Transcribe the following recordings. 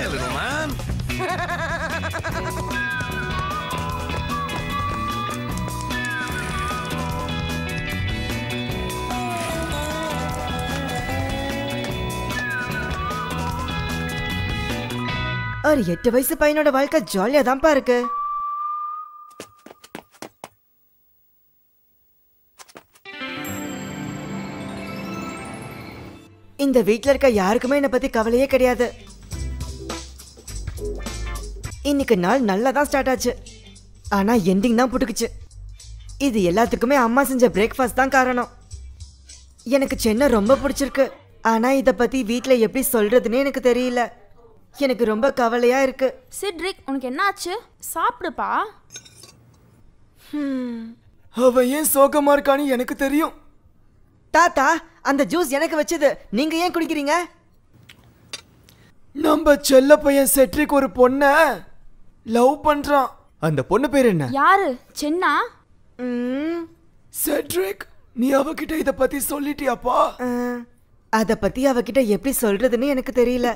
Hi, little man. ஒரு எட்டு வயசு பையனோட வாழ்க்கை ஜாலியா தான்ப்பா இருக்கு இந்த வீட்ல இருக்க யாருக்குமே என்னை பத்தி கவலையே கிடையாது இன்னைக்கு நாள் நல்லா தான் ஸ்டார்ட் ஆச்சு ஆனா எண்டிங் தான் புட்டுக்குச்சு இது எல்லாத்துக்குமே அம்மா செஞ்ச பிரேக்ஃபாஸ்ட் தான் காரணம் எனக்கு சென்னை ரொம்ப பிடிச்சிருக்கு ஆனா இத பத்தி வீட்ல எப்படி சொல்றதுன்னு எனக்கு தெரியல எனக்கு ரொம்ப கவலையா இருக்கு சிட்ரிக் உனக்கு என்ன ஆச்சு சாப்பிடுப்பா அவன் ஏன் சோகமா இருக்கான்னு எனக்கு தெரியும் தாத்தா அந்த ஜூஸ் எனக்கு வச்சது நீங்க ஏன் குடிக்கிறீங்க நம்ம செல்ல பையன் செட்ரிக் ஒரு பொண்ண லவ் பண்றான் அந்த பொண்ணு பேர் என்ன யாரு சென்னா ம், செட்ரிக் நீ அவகிட்ட இத பத்தி சொல்லிட்டியாப்பா அஹ், அத பத்தி அவகிட்ட எப்படி சொல்றதுன்னு எனக்கு தெரியல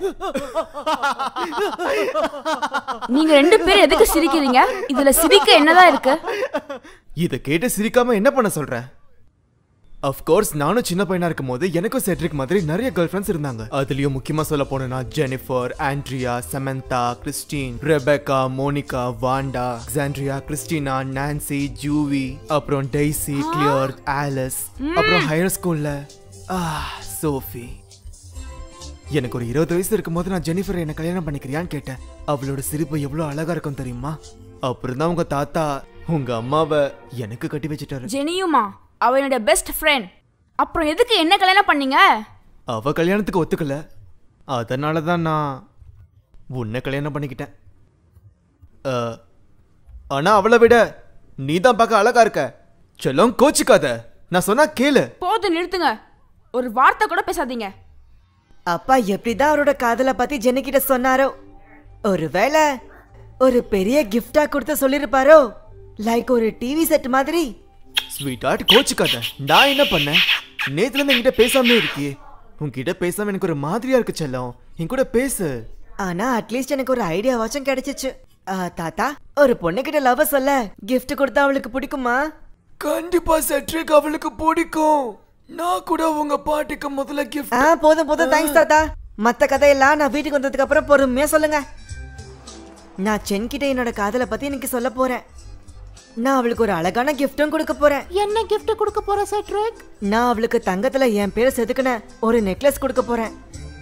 நீங்க ரெண்டு பேரும் எதுக்கு சிரிக்கிறீங்க இதுல சிரிக்க என்னதான் இருக்கு இத கேட்டு சிரிக்காம என்ன பண்ண சொல்ற கோர்ஸ் நானும் சின்ன பையனா இருக்கும்போது எனக்கும் செட்ரிக் மாதிரி நிறைய கேர்ள் ஃப்ரெண்ட்ஸ் இருந்தாங்க அதுலயும் முக்கியமா சொல்ல போனா Jennifer Andrea Samantha Christine Rebecca Monica Wanda ஜாண்ட்ரியா கிறிஸ்டினா நான்சி ஜூவி அப்புறம் டெய்சி கிளியர் ஆலிஸ் அப்புறம் ஹையர் ஸ்கூல்ல சோஃபி எனக்கு ஒரு இருபது வயசு இருக்கும்போது நான் ஜெனிஃபர் என்ன கல்யாணம் பண்ணிக்கிறியான்னு கேட்டேன் அவளோட சிரிப்பு எவ்வளவு அழகா இருக்கும் தெரியுமா அப்புறம் தான் உங்க தாத்தா உங்க அம்மாவை எனக்கு கட்டி வச்சுட்டாரு ஜெனியுமா அவ என்னோட பெஸ்ட் ஃப்ரெண்ட் அப்புறம் எதுக்கு என்ன கல்யாணம் பண்ணீங்க அவ கல்யாணத்துக்கு ஒத்துக்கல அதனால தான் நான் உன்னை கல்யாணம் பண்ணிக்கிட்டேன் அஹ், ஆனா அவளை விட நீ தான் பார்க்க அழகா இருக்க செல்லம் கோச்சிக்காத நான் சொன்னா கேளு போதும் நிறுத்துங்க ஒரு வார்த்தை கூட பேசாதீங்க அப்பா எப்படிதான் அவரோட காதலை பத்தி ஜெனிக்கிட்ட சொன்னாரோ ஒருவேளை ஒரு பெரிய கிஃப்டா கொடுத்து சொல்லிருப்பாரோ லைக் ஒரு டிவி செட் மாதிரி ஸ்வீட் ஆர்ட் கோச்சிக்காத நான் என்ன பண்ணேன் நேத்துல இருந்து என்கிட்ட பேசாமலே இருக்கியே உன்கிட்ட பேசாம எனக்கு ஒரு மாதிரியா இருக்கு செல்லம் என் கூட பேசு ஆனா அட்லீஸ்ட் எனக்கு ஒரு ஐடியாவாச்சும் கிடைச்சிச்சு ஆ, தாத்தா ஒரு பொண்ணுகிட்ட லவ் சொல்ல gift கொடுத்தா அவளுக்கு பிடிக்குமா கண்டிப்பா செட்ரிக் அவளுக்கு பிடிக்கும் நான் கூட உங்க பாட்டிக்கு முதல்ல கிஃப்ட் ஆ போதும் போதும் தேங்க்ஸ் தாத்தா மத்த கதையெல்லாம் நான் வீட்டுக்கு வந்ததுக்கு அப்புறம் பொறுமையா சொல்லுங்க நான் சென் கிட்ட என்னோட காதலை பத்தி இன்னைக்கு சொல்ல போறேன் நான் அவளுக்கு ஒரு அழகான கிஃப்டும் கொடுக்க போறேன் என்ன gift கொடுக்க போற செட்ரிக் நான் அவளுக்கு தங்கத்துல என் பேரை செதுக்கின ஒரு நெக்லஸ் கொடுக்க போறேன்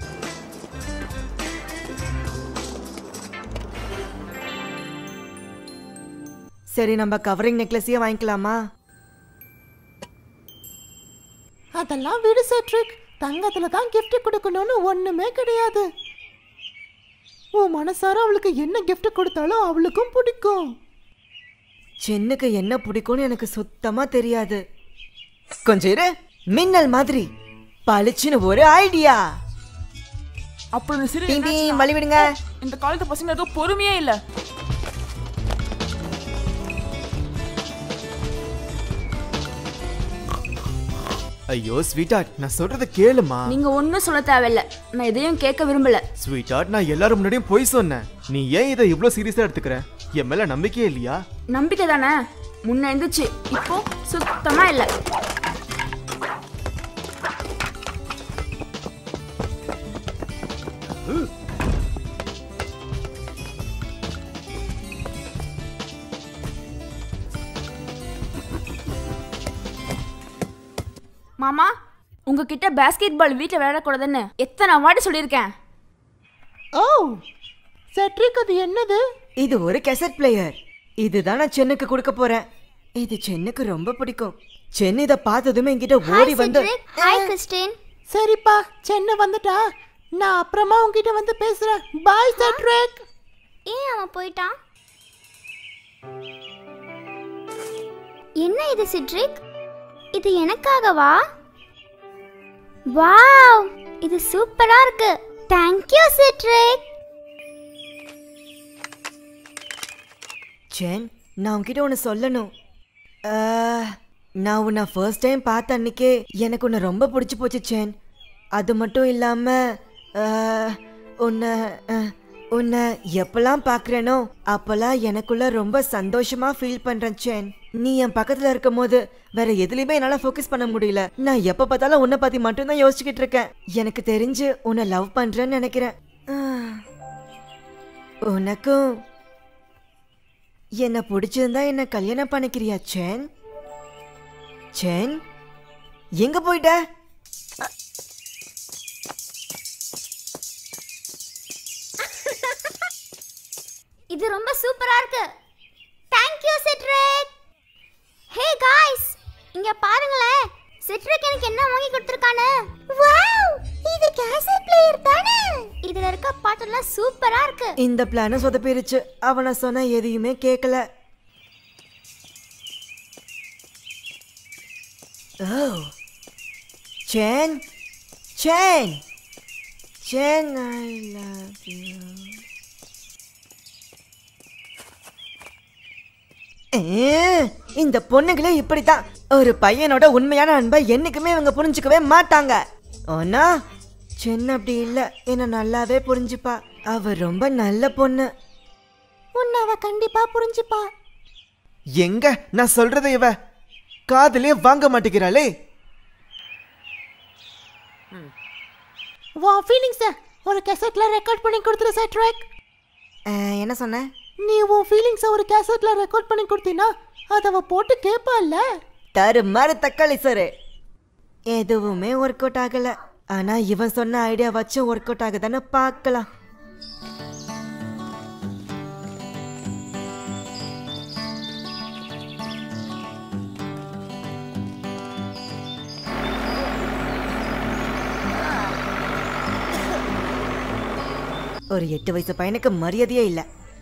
சரி நம்ம கவரிங் நெக்லஸையே வாங்கிக்கலாமா அதெல்லாம் விடு செட்ரிக் தங்கத்துல தான் gift கொடுக்கணும்னு ஒண்ணுமே கிடையாது உன் மனசார அவளுக்கு என்ன gift கொடுத்தாலும் அவளுக்கும் பிடிக்கும் சென்னுக்கு என்ன பிடிக்கும்னு எனக்கு சுத்தமா தெரியாது கொஞ்சம் இரு மின்னல் மாதிரி பளிச்சுன்னு ஒரு ஐடியா அப்புறம் இந்த சிறு டீம் டீம் வழி விடுங்க இந்த காலத்து பசங்க எதுவும் பொறுமையே இல்ல ஐயோ ஸ்வீட் ஆர்ட் நான் சொல்றத கேளுமா நீங்க ஒன்னும் சொல்ல தேவையில்ல நான் எதையும் கேட்க விரும்பல ஸ்வீட் ஆர்ட் நான் எல்லாரும் முன்னாடியும் போய் சொன்னேன் நீ ஏன் இதை இவ்ளோ சீரியஸா எடுத்துக்கிற என் மேல நம்பிக்கையே இல்லையா நம்பிக்கை தானே முன்ன இருந்துச்சு இப்போ சுத்தமா இல்ல மாமா உங்ககிட்ட பாஸ்கெட் பால் வீட்டில் விளையாடக்கூடாதுன்னு எத்தனை வாட்டி சொல்லியிருக்கேன் ஓ செட்ரிக் அது என்னது இது ஒரு கெசட் பிளேயர் இதுதான் நான் சென்னுக்கு கொடுக்க போறேன் இது சென்னுக்கு ரொம்ப பிடிக்கும் சென் இதை பார்த்ததுமே என்கிட்ட ஓடி வந்து ஹாய் கிறிஸ்டின் சரிப்பா சென்னை வந்துட்டா நான் அப்புறமா உன்கிட்ட வந்து பேசுறேன் பாய் செட்ரிக் ஏன் அவன் போயிட்டான் என்ன இது சிட்ரிக் இது எனக்காகவா வாவ் இது சூப்பரா இருக்கு தேங்க்யூ சிட்ரிக் சென் நான் உன்கிட்ட ஒன்று சொல்லணும் அஹ், நான் உன்னை ஃபர்ஸ்ட் டைம் பார்த்த அன்னைக்கே எனக்கு உன்னை ரொம்ப பிடிச்சி போச்சு சென் அது மட்டும் இல்லாமல் உன்னை அஹ், உன்னை எப்பெல்லாம் பார்க்கறேனோ அப்பெல்லாம் எனக்குள்ள ரொம்ப சந்தோஷமா ஃபீல் பண்றேன் சேன் நீ என் பக்கத்துல இருக்கும் போது வேற எதுலயுமே என்னால ஃபோக்கஸ் பண்ண முடியல நான் எப்ப பார்த்தாலும் உன்னை பத்தி மட்டும்தான் யோசிச்சுக்கிட்டு இருக்கேன் எனக்கு தெரிஞ்சு உன்னை லவ் பண்றேன்னு நினைக்கிறேன் ஆ. உனக்கும் என்ன பிடிச்சிருந்தா என்ன கல்யாணம் பண்ணிக்கிறியா சேன் சேன் எங்க போயிட்ட இது ரொம்ப சூப்பரா இருக்கு thank you Cedric hey guys இங்க பாருங்களேன் சிட்ரிக் எனக்கு என்ன வாங்கி கொடுத்திருக்கானு வாவ் இது கேசட் பிளேயர் தானே இதுல இருக்க பாட்டெல்லாம் சூப்பரா இருக்கு இந்த பிளான சொதப்பிருச்சு அவனை சொன்ன எதையுமே கேட்கல ஓ சேன் சேன் சேன் ஐ லவ் யூ இந்த பொண்ணுங்களே இப்படித்தான் ஒரு பையனோட உண்மையான அன்பை என்னைக்குமே இவங்க புரிஞ்சுக்கவே மாட்டாங்க ஆனா சின்ன அப்படி இல்ல என்ன நல்லாவே புரிஞ்சுப்பா அவ ரொம்ப நல்ல பொண்ணு உன்னை அவ கண்டிப்பா புரிஞ்சுப்பா எங்க நான் சொல்றதை இவ காதலே வாங்க மாட்டேங்கிறாளே வா ஃபீலிங்ஸ ஒரு கேசட்ல ரெக்கார்ட் பண்ணி கொடுத்துரு சிட்ரிக் அஹ், என்ன சொன்ன நீ உன் ஃபீலிங்ஸை ஒரு கேசட்ல ரெக்கார்ட் பண்ணி கொடுத்தீனா அதை அவ போட்டு கேட்பால்ல தருமாறு தக்காளி சார் எதுவுமே ஒர்க் அவுட் ஆகல ஆனா இவன் சொன்ன ஐடியா வச்சு ஒர்க் அவுட் ஆகுதான்னு பார்க்கலாம் ஒரு எட்டு வயசு பையனுக்கு மரியாதையே இல்லை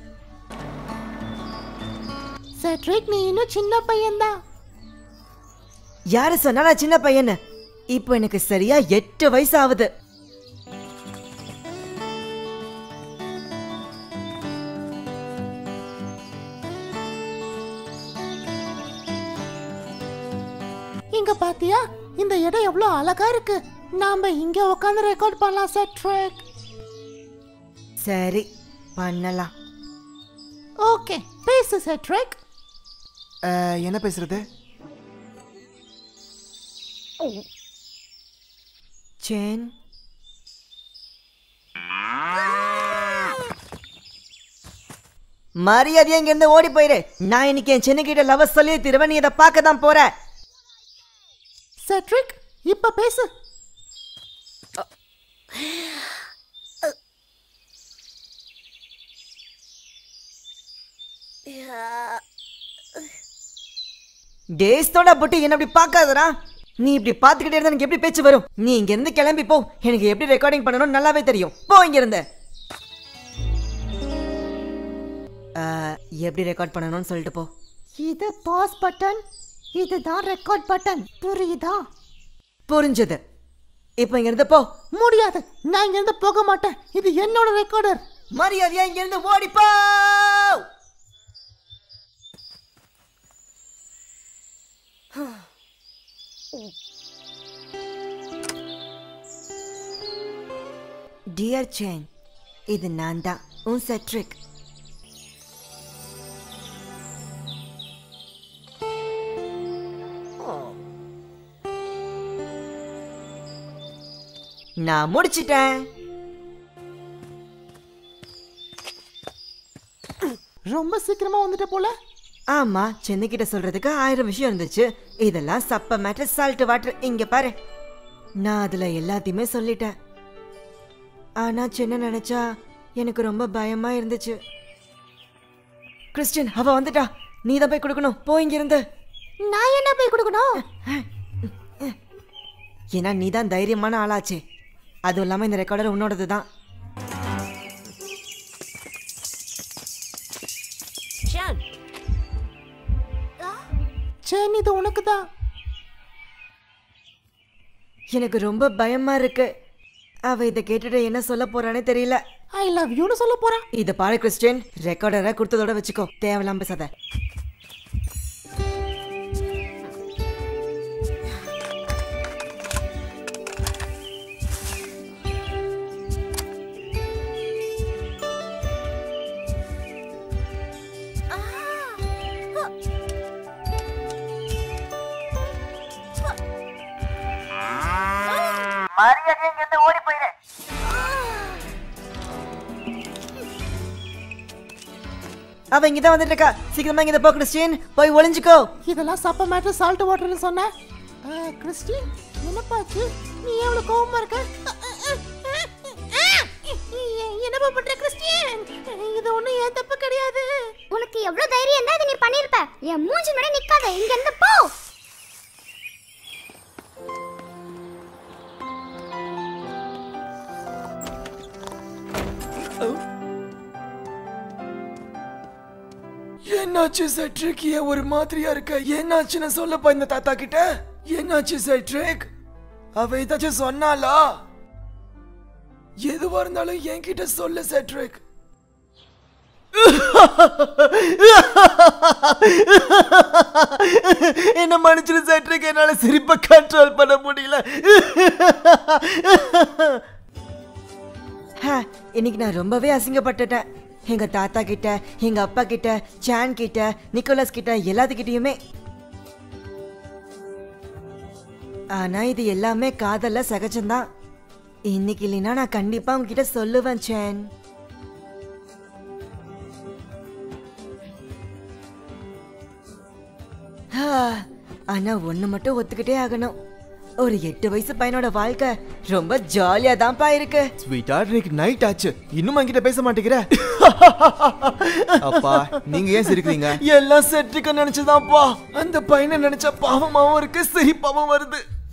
சிட்ரிக் நீ இன்னும் சின்ன பையன்தான் யாரு சொன்னா நான் சின்ன பையனு இப்போ எனக்கு சரியா எட்டு வயசு ஆகுது இங்க பாத்தியா இந்த இடம் எவ்வளவு அழகா இருக்கு நாம இங்க உட்காந்து ரெக்கார்ட் பண்ணலாம் சிட்ரிக் சரி பண்ணலாம் ஓகே பேசு சிட்ரிக் அஹ், என்ன பேசுறது சேன் மரியாதையா இங்க இருந்து ஓடி போயிரு நான் இன்னைக்கு என் சின்னகிட்ட லவ் சொல்லி திருவன் நீ இதை பார்க்க தான் போற சிட்ரிக் இப்ப பேசு டேஸ்தோட போட்டு என்ன இப்படி பார்க்காதடா நீ இப்படி பார்த்துக்கிட்டே இருந்தா எனக்கு எப்படி பேச்சு வரும் நீ இங்க இருந்து கிளம்பி போ எனக்கு எப்படி ரெக்கார்டிங் பண்ணணும்னு நல்லாவே தெரியும் போ இங்க இருந்து அஹ், எப்படி ரெக்கார்ட் பண்ணணும்னு சொல்லிட்டு போ இது பாஸ் பட்டன் இதுதான் ரெக்கார்ட் பட்டன் புரியுதா புரிஞ்சது இப்போ இங்க இருந்து போ முடியாது நான் இங்க இருந்து போக மாட்டேன் இது என்னோட ரெக்கார்டர் மரியாதையா இங்க இருந்து ஓடி போ டியர் சேன் இது நான் தான் உன் செட்ரிக் நான் முடிச்சிட்டேன் ரொம்ப சீக்கிரமா வந்துட்ட போல ஆமா சென்னைக்கிட்ட சொல்றதுக்கு ஆயிரம் விஷயம் இருந்துச்சு இதெல்லாம் சப்ப மேட்டர் சால்ட் வாட்டர் இங்க பாரு நான் அதுல எல்லாத்தையுமே சொல்லிட்டேன் ஆனா சின்ன நினைச்சா எனக்கு ரொம்ப பயமா இருந்துச்சு கிறிஸ்டின் அவ வந்துட்டா நீ தான் போய் கொடுக்கணும் போ இங்க இருந்து நான் என்ன போய் கொடுக்கணும் ஏன்னா நீ தான் தைரியமான ஆளாச்சே அதுவும் இல்லாம இந்த ரெக்கார்டர் உன்னோடது தான் சரி இது உனக்கு தான் எனக்கு ரொம்ப பயமா இருக்கு அவ இதை கேட்டுட்டு என்ன சொல்ல போறானே தெரியல ஐ லவ் யூன்னு சொல்ல போறேன் இத பாரு கிறிஸ்டியன் ரெக்கார்டரை கொடுத்ததோட வச்சுக்கோ தேவையில்லாம பேசாத அவ இங்கதான் வந்துட்டு இருக்கா சீக்கிரமா இங்க போ கிறிஸ்டியன் போய் ஒளிஞ்சுக்கோ இதெல்லாம் சப்ப மேட்டர் சால்ட் வாட்டர்னு சொன்ன ஆ, கிறிஸ்டின் என்னப்பாச்சு நீ எவ்வளவு கோவமா இருக்க என்னப்பா பண்ற கிறிஸ்டியன் இது ஒண்ணும் ஏன் தப்பு கிடையாது உனக்கு எவ்வளவு தைரியம் இருந்தா இதை நீ பண்ணிருப்ப என் மூஞ்சி முன்னாடி நிக்காத இங்க இருந்து போ என்னாச்சு செட்ரிக் ஏன் ஒரு மாதிரியா இருக்க என்னாச்சுன்னு சொல்லப்பா இந்த தாத்தா கிட்ட என்னாச்சு செட்ரிக் அவ ஏதாச்சும் சொன்னாளா எதுவா இருந்தாலும் என்கிட்ட சொல்லு செட்ரிக் என்ன மன்னிச்சிரு செட்ரிக் என்னால சிரிப்பை கண்ட்ரோல் பண்ண முடியல ஹ, இன்னைக்கு நான் ரொம்பவே அசிங்கப்பட்டுட்டேன் எங்க தாத்தா கிட்ட எங்க அப்பா கிட்ட சான் கிட்ட நிக்கோலஸ் கிட்ட எல்லாத்துக்கிட்டயுமே ஆனா இது எல்லாமே காதல்ல சகஜம்தான் இன்னைக்கு இல்லைன்னா நான் கண்டிப்பா உங்ககிட்ட சொல்லுவேன் சேன் ஆ, ஆனா ஒண்ணு மட்டும் ஒத்துக்கிட்டே ஆகணும் ஒரு எட்டு வயசு பையனோட வாழ்க்கை ரொம்ப ஜாலியா தான்ப்பா இருக்கு ஸ்வீட்டா இன்னைக்கு நைட் ஆச்சு இன்னும் என்கிட்ட பேச மாட்டேங்கிற அப்பா நீங்க ஏன் சிரிக்கிறீங்க எல்லாம் செட்ரிக்க நினைச்சுதான்ப்பா அந்த பையனை நினைச்சா பாவமாவும் இருக்கு சிரிப்பாவும் வருது